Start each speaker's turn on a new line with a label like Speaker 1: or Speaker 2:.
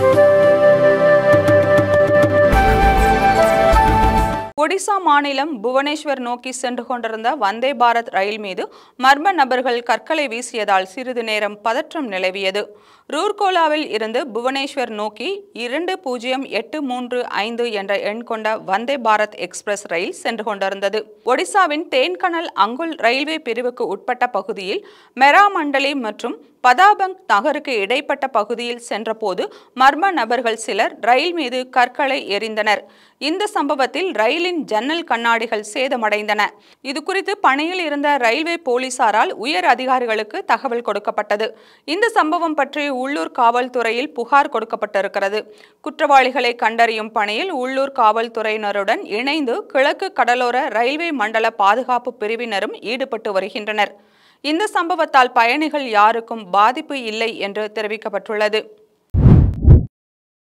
Speaker 1: ஒடிசா மாநிலம் புவனேஸ்வர் நோக்கி சென்று கொண்டிருந்த வந்தே பாரத் ரயில் மீது மர்ம நபர்கள் கற்களை வீசியதால் சிறிது நேரம் பதற்றம் நிலவியது ரூர்கோலாவில் இருந்து புவனேஸ்வர் நோக்கி இரண்டு பூஜ்ஜியம் எட்டு மூன்று ஐந்து என்ற எண் கொண்ட வந்தே பாரத் எக்ஸ்பிரஸ் ரயில் சென்று கொண்டிருந்தது ஒடிசாவின் தேன்கனல் அங்குல் ரயில்வே பிரிவுக்கு உட்பட்ட பகுதியில் மெராமண்டலி மற்றும் பதாபங் நகருக்கு இடைப்பட்ட பகுதியில் சென்றபோது மர்ம நபர்கள் சிலர் ரயில் மீது கற்களை எறிந்தனர் இந்த சம்பவத்தில் ரயிலின் ஜன்னல் கண்ணாடிகள் சேதமடைந்தன இது குறித்து பணியில் இருந்த ரயில்வே போலீசாரால் உயர் அதிகாரிகளுக்கு தகவல் கொடுக்கப்பட்டது இந்த சம்பவம் பற்றி உள்ளூர் காவல்துறையில் புகார் கொடுக்கப்பட்டிருக்கிறது குற்றவாளிகளை கண்டறியும் பணியில் உள்ளூர் காவல்துறையினருடன் இணைந்து கிழக்கு கடலோர ரயில்வே மண்டல பாதுகாப்பு பிரிவினரும் ஈடுபட்டு வருகின்றனர் இந்த சம்பவத்தால் பயணிகள் யாருக்கும் பாதிப்பு இல்லை என்று தெரிவிக்கப்பட்டுள்ளது